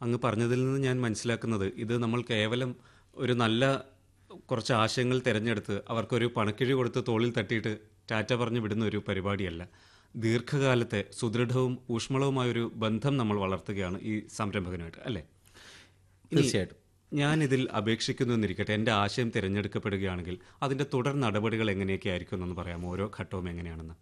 അങ്ങ് പറഞ്ഞതിൽ നിന്ന് ഞാൻ മനസ്സിലാക്കുന്നത് ഇത് നമ്മൾ കേവലം ഒരു നല്ല കുറച്ച് ആശയങ്ങൾ തിരഞ്ഞെടുത്ത് അവർക്കൊരു പണക്കിഴി കൊടുത്ത് തോളിൽ തട്ടിയിട്ട് ടാറ്റ പറഞ്ഞു വിടുന്ന ഒരു പരിപാടിയല്ല ദീർഘകാലത്തെ സുദൃഢവും ഊഷ്മളവുമായ ഒരു ബന്ധം നമ്മൾ വളർത്തുകയാണ് ഈ സംരംഭകനുമായിട്ട് അല്ലേ ഇനി തീർച്ചയായിട്ടും ഞാൻ ഇതിൽ അപേക്ഷിക്കുന്നു എന്നിരിക്കട്ടെ എൻ്റെ ആശയം തിരഞ്ഞെടുക്കപ്പെടുകയാണെങ്കിൽ അതിൻ്റെ തുടർ നടപടികൾ എങ്ങനെയൊക്കെ ആയിരിക്കും എന്നൊന്ന് പറയാമോ ഓരോ ഘട്ടവും എങ്ങനെയാണെന്ന്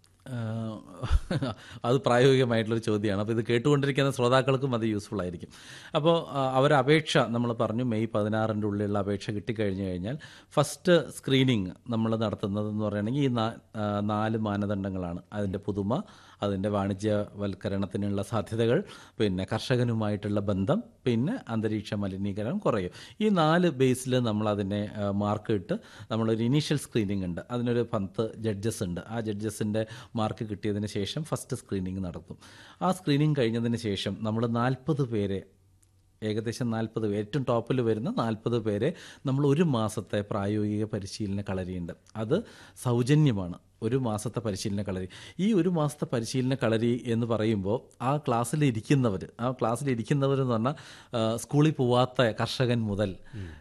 ആഹ് അത് പ്രായോഗികമായിട്ടുള്ളൊരു ചോദ്യമാണ് അപ്പോൾ ഇത് കേട്ടുകൊണ്ടിരിക്കുന്ന ശ്രോതാക്കൾക്കും അത് യൂസ്ഫുൾ ആയിരിക്കും അപ്പോൾ അവർ അപേക്ഷ നമ്മൾ പറഞ്ഞു മെയ് പതിനാറിൻ്റെ ഉള്ളിലുള്ള അപേക്ഷ കിട്ടിക്കഴിഞ്ഞു കഴിഞ്ഞാൽ ഫസ്റ്റ് സ്ക്രീനിങ് നമ്മൾ നടത്തുന്നതെന്ന് പറയുകയാണെങ്കിൽ ഈ നാ- ആ, നാല് മാനദണ്ഡങ്ങളാണ് അതിൻ്റെ പുതുമ അതിൻ്റെ വാണിജ്യവൽക്കരണത്തിനുള്ള സാധ്യതകൾ പിന്നെ കർഷകനുമായിട്ടുള്ള ബന്ധം പിന്നെ അന്തരീക്ഷ മലിനീകരണം കുറയും ഈ നാല് ബേസിൽ നമ്മൾ അതിനെ മാർക്ക് ഇട്ട് നമ്മളൊരു ഇനീഷ്യൽ സ്ക്രീനിങ് ഉണ്ട് അതിനൊരു പത്ത് ജഡ്ജസ് ഉണ്ട് ആ ജഡ്ജസിൻ്റെ മാർക്ക് കിട്ടിയതിന് ശേഷം ഫസ്റ്റ് സ്ക്രീനിങ് നടത്തും ആ സ്ക്രീനിങ് കഴിഞ്ഞതിന് ശേഷം നമ്മൾ നാൽപ്പത് പേരെ ഏകദേശം നാൽപ്പത് പേര് ഏറ്റവും ടോപ്പിൽ വരുന്ന നാൽപ്പത് പേരെ നമ്മൾ ഒരു മാസത്തെ പ്രായോഗിക പരിശീലന കളരിയുണ്ട് അത് സൗജന്യമാണ് ഒരു മാസത്തെ പരിശീലന കളരി ഈ ഒരു മാസത്തെ പരിശീലന കളരി എന്ന് പറയുമ്പോൾ ആ ക്ലാസ്സിൽ ഇരിക്കുന്നവർ ആ ക്ലാസ്സിൽ ഇരിക്കുന്നവർ എന്ന് പറഞ്ഞാൽ ആ, സ്കൂളിൽ പോവാത്ത കർഷകൻ മുതൽ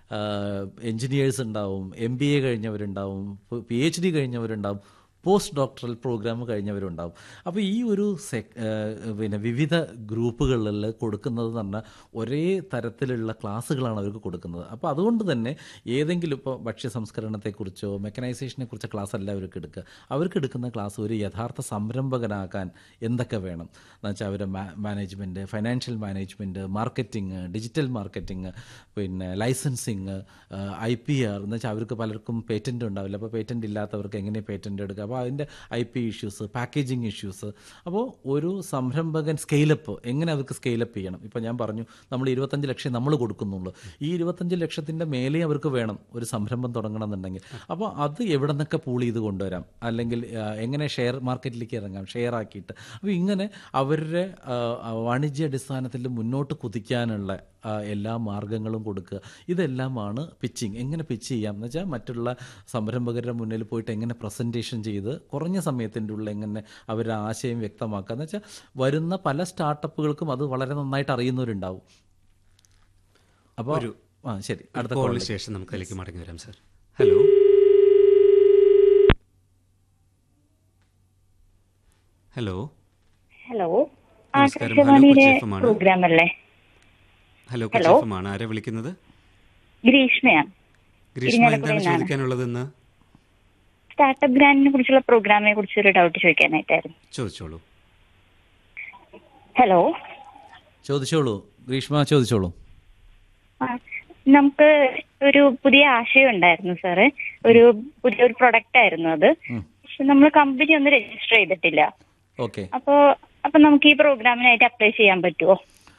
എൻജിനീയേഴ്സ് ഉണ്ടാവും എം ബി എ കഴിഞ്ഞവരുണ്ടാവും പി എച്ച് ഡി കഴിഞ്ഞവരുണ്ടാവും പോസ്റ്റ് ഡോക്ടറൽ പ്രോഗ്രാം കഴിഞ്ഞവരുണ്ടാവും അപ്പോൾ ഈ ഒരു സെക് ഏഹ് പിന്നെ വിവിധ ഗ്രൂപ്പുകളിൽ കൊടുക്കുന്നത് എന്ന് പറഞ്ഞാൽ ഒരേ തരത്തിലുള്ള ക്ലാസ്സുകളാണ് അവർക്ക് കൊടുക്കുന്നത് അപ്പോൾ അതുകൊണ്ട് തന്നെ ഏതെങ്കിലും ഇപ്പോൾ ഭക്ഷ്യ സംസ്കരണത്തെക്കുറിച്ചോ മെക്കനൈസേഷനെ കുറിച്ചോ ക്ലാസ് അല്ല അവർക്ക് എടുക്കുക അവർക്ക് എടുക്കുന്ന ക്ലാസ് ഒരു യഥാർത്ഥ സംരംഭകനാക്കാൻ എന്തൊക്കെ വേണം എന്ന് വെച്ചാൽ അവരുടെ management financial management marketing digital marketing പിന്നെ ലൈസൻസിങ് ഐ പി ആർ എന്ന് വെച്ചാൽ അവർക്ക് പലർക്കും പേറ്റൻ്റ് ഉണ്ടാവില്ല അപ്പോൾ പേറ്റൻ്റ് ഇല്ലാത്തവർക്ക് എങ്ങനെ പേറ്റൻ്റ് എടുക്കുക അപ്പോൾ അതിൻ്റെ I P issues packaging issues അപ്പോൾ ഒരു സംരംഭകൻ സ്കെയിലപ്പ് എങ്ങനെ അവർക്ക് സ്കെയിലപ്പ് ചെയ്യണം ഇപ്പോൾ ഞാൻ പറഞ്ഞു നമ്മൾ ഇരുപത്തഞ്ച് ലക്ഷം നമ്മൾ കൊടുക്കുന്നുള്ളൂ ഈ ഇരുപത്തഞ്ച് ലക്ഷത്തിൻ്റെ മേലെ അവർക്ക് വേണം ഒരു സംരംഭം തുടങ്ങണം എന്നുണ്ടെങ്കിൽ അപ്പോൾ അത് എവിടെ നിന്നൊക്കെ പൂൾ ചെയ്ത് കൊണ്ടുവരാം അല്ലെങ്കിൽ ആ, എങ്ങനെ ഷെയർ മാർക്കറ്റിലേക്ക് ഇറങ്ങാം ഷെയർ ആക്കിയിട്ട് അപ്പോൾ ഇങ്ങനെ അവരുടെ ആ, ആ, വാണിജ്യാടിസ്ഥാനത്തിൽ മുന്നോട്ട് കുതിക്കാനുള്ള ആ, എല്ലാ മാർഗങ്ങളും കൊടുക്കുക ഇതെല്ലാമാണ് പിച്ചിങ് എങ്ങനെ പിച്ച് ചെയ്യാം എന്ന് വെച്ചാൽ മറ്റുള്ള സംരംഭകരുടെ മുന്നിൽ പോയിട്ട് എങ്ങനെ പ്രസൻറ്റേഷൻ ചെയ്ത് കുറഞ്ഞ സമയത്തിൻ്റെ ഉള്ളിൽ എങ്ങനെ അവരുടെ ആശയം വ്യക്തമാക്കുക എന്ന് വെച്ചാൽ വരുന്ന പല സ്റ്റാർട്ടപ്പുകൾക്കും അത് വളരെ നന്നായിട്ട് അറിയുന്നവരുണ്ടാവും അപ്പോൾ ആ ശരി അടുത്ത കോളിന് ശേഷം നമുക്ക് അതിലേക്ക് മടങ്ങി വരാം സാർ ഹലോ ഹലോ ഹലോ നമസ്കാരം. ഹലോ, ആകാശവാണിയുടെ കൊച്ചി FM ആണ്. പ്രോഗ്രാം അല്ലേ ഹലോ കൊച്ചിഫമാണ് ആരാ വിളിക്കുന്നത് ഗ്രീഷ്മയാണ് ഗ്രീഷ്മ ഇരിങ്ങാലക്കുടയിൽ എന്താണ് നിന്നാണ്. ചോദിക്കാനുള്ളതെന്ന് സ്റ്റാർട്ടപ്പ് ഗ്രാൻഡിനെ കുറിച്ചുള്ള പ്രോഗ്രാമിനെ കുറിച്ച് ഒരു ഡൗട്ട് ചോദിക്കാനായിട്ടായിരുന്നു ചോദിച്ചോളൂ ഹലോ ചോദിച്ചോളൂ ഗ്രീഷ്മ ചോദിച്ചോളൂ ആ, നമുക്ക് ഒരു പുതിയ ആശയം ഉണ്ടായിരുന്നു സാറ് ഒരു പുതിയൊരു പ്രൊഡക്റ്റ് ആയിരുന്നു അത് പക്ഷെ നമ്മൾ കമ്പനി ഒന്നും രജിസ്റ്റർ ചെയ്തിട്ടില്ല ഓക്കെ അപ്പോ അപ്പൊ നമുക്ക് ഈ പ്രോഗ്രാമിനായിട്ട് അപ്ലൈ ചെയ്യാൻ പറ്റുമോ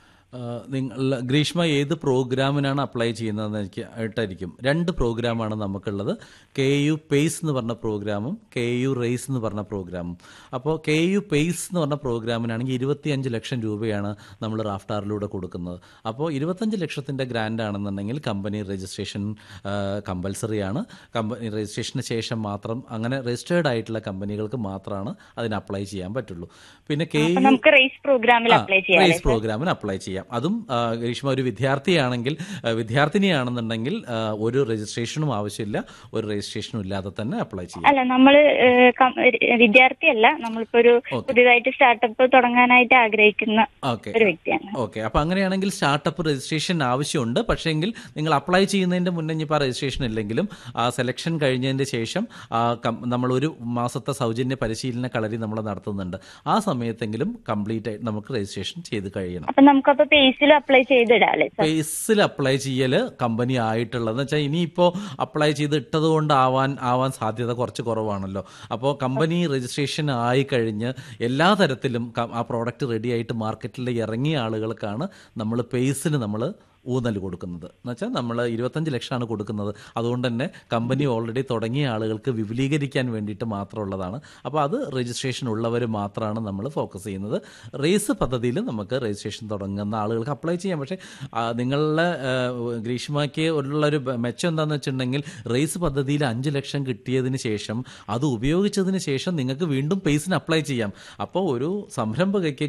നിങ്ങൾ ഗ്രീഷ്മ ഏത് പ്രോഗ്രാമിനാണ് അപ്ലൈ ചെയ്യുന്നതെന്ന് എനിക്ക് ആയിട്ടായിരിക്കും രണ്ട് പ്രോഗ്രാമാണ് നമുക്കുള്ളത് കെ യു പേസ് എന്ന് പറഞ്ഞ പ്രോഗ്രാമും കെ യു റേസ് എന്ന് പറഞ്ഞ പ്രോഗ്രാമും അപ്പോൾ കെ യു പേസ് എന്ന് പറഞ്ഞ പ്രോഗ്രാമിനാണെങ്കിൽ ഇരുപത്തിയഞ്ച് ലക്ഷം രൂപയാണ് നമ്മൾ റാഫ്റ്റാറിലൂടെ കൊടുക്കുന്നത് അപ്പോൾ ഇരുപത്തഞ്ച് ലക്ഷത്തിൻ്റെ ഗ്രാൻഡ് ആണെന്നുണ്ടെങ്കിൽ കമ്പനി രജിസ്ട്രേഷൻ കമ്പൽസറി ആണ് കമ്പനി രജിസ്ട്രേഷന് ശേഷം മാത്രം അങ്ങനെ രജിസ്റ്റേർഡ് ആയിട്ടുള്ള കമ്പനികൾക്ക് മാത്രമാണ് അതിന് അപ്ലൈ ചെയ്യാൻ പറ്റുള്ളൂ പിന്നെ കെ അപ്പൊ യു നമുക്ക് റേസ് പ്രോഗ്രാമിൽ അപ്ലൈ ചെയ്യാം റേസ് പ്രോഗ്രാമിന് അപ്ലൈ ചെയ്യാം അതും ആ, ഗ്രീഷ്മ ഒരു വിദ്യാർത്ഥിയാണെങ്കിൽ ആ, വിദ്യാർത്ഥിനിയാണെന്നുണ്ടെങ്കിൽ ആ, ഒരു രജിസ്ട്രേഷനും ആവശ്യമില്ല ഒരു രജിസ്ട്രേഷനും ഇല്ലാതെ തന്നെ അപ്ലൈ ചെയ്യാം അല്ല നമ്മള് ഏഹ്, കം- ഏഹ്, വിദ്യാർത്ഥിയല്ല നമ്മളിപ്പോ ഒരു പുതിയതായിട്ട് സ്റ്റാർട്ടപ്പ് തുടങ്ങാനായിട്ട് ആഗ്രഹിക്കുന്ന ഓക്കെ ഒരു വ്യക്തിയാണ് ഓക്കെ അപ്പോൾ അങ്ങനെയാണെങ്കിൽ സ്റ്റാർട്ടപ്പ് രജിസ്ട്രേഷൻ ആവശ്യമുണ്ട് പക്ഷേങ്കിൽ നിങ്ങൾ അപ്ലൈ ചെയ്യുന്നതിൻ്റെ മുന്നേ ഇനിയിപ്പോൾ ആ രജിസ്ട്രേഷൻ ഇല്ലെങ്കിലും ആ സെലക്ഷൻ കഴിഞ്ഞതിൻ്റെ ശേഷം ആ കം- നമ്മൾ ഒരു മാസത്തെ സൗജന്യ പരിശീലന കളരി നമ്മൾ നടത്തുന്നുണ്ട് ആ സമയത്തെങ്കിലും കംപ്ലീറ്റ് ആയിട്ട് നമുക്ക് രജിസ്ട്രേഷൻ ചെയ്ത് കഴിയണം അപ്പൊ നമുക്കപ്പോ പേസിൽ അപ്ലൈ ചെയ്തിടാല്ലേ സാർ പേസിൽ അപ്ലൈ ചെയ്യൽ കമ്പനി ആയിട്ടുള്ളതെന്ന് വെച്ചാൽ ഇനിയിപ്പോൾ അപ്ലൈ ചെയ്ത് ഇട്ടത് കൊണ്ട് ആവാൻ ആവാൻ സാധ്യത കുറച്ച് കുറവാണല്ലോ അപ്പോൾ കമ്പനി രജിസ്ട്രേഷൻ ആയി കഴിഞ്ഞ് എല്ലാ തരത്തിലും ക- ആ പ്രോഡക്റ്റ് റെഡി ആയിട്ട് മാർക്കറ്റിൽ ഇറങ്ങിയ ആളുകൾക്കാണ് നമ്മൾ പേസിന് നമ്മൾ ഊന്നൽ കൊടുക്കുന്നത് എന്ന് വെച്ചാൽ നമ്മൾ ഇരുപത്തഞ്ച് ലക്ഷമാണ് കൊടുക്കുന്നത് അതുകൊണ്ട് തന്നെ കമ്പനി ഓൾറെഡി തുടങ്ങിയ ആളുകൾക്ക് വിപുലീകരിക്കാൻ വേണ്ടിയിട്ട് മാത്രമുള്ളതാണ് അപ്പോൾ അത് രജിസ്ട്രേഷൻ ഉള്ളവർ മാത്രമാണ് നമ്മൾ ഫോക്കസ് ചെയ്യുന്നത് റേസ് പദ്ധതിയിൽ നമുക്ക് രജിസ്ട്രേഷൻ തുടങ്ങുന്ന ആളുകൾക്ക് അപ്ലൈ ചെയ്യാം പക്ഷേ ആ, നിങ്ങളുടെ ആ, ഗ്രീഷ്മയ്ക്ക് ഉള്ളൊരു ബ- മെച്ചം എന്താണെന്ന് വെച്ചിട്ടുണ്ടെങ്കിൽ റേസ് പദ്ധതിയിൽ അഞ്ച് ലക്ഷം കിട്ടിയതിന് ശേഷം അത് ഉപയോഗിച്ചതിന് ശേഷം നിങ്ങൾക്ക് വീണ്ടും പേസിന് അപ്ലൈ ചെയ്യാം അപ്പോൾ ഒരു സംരംഭകയ്ക്ക്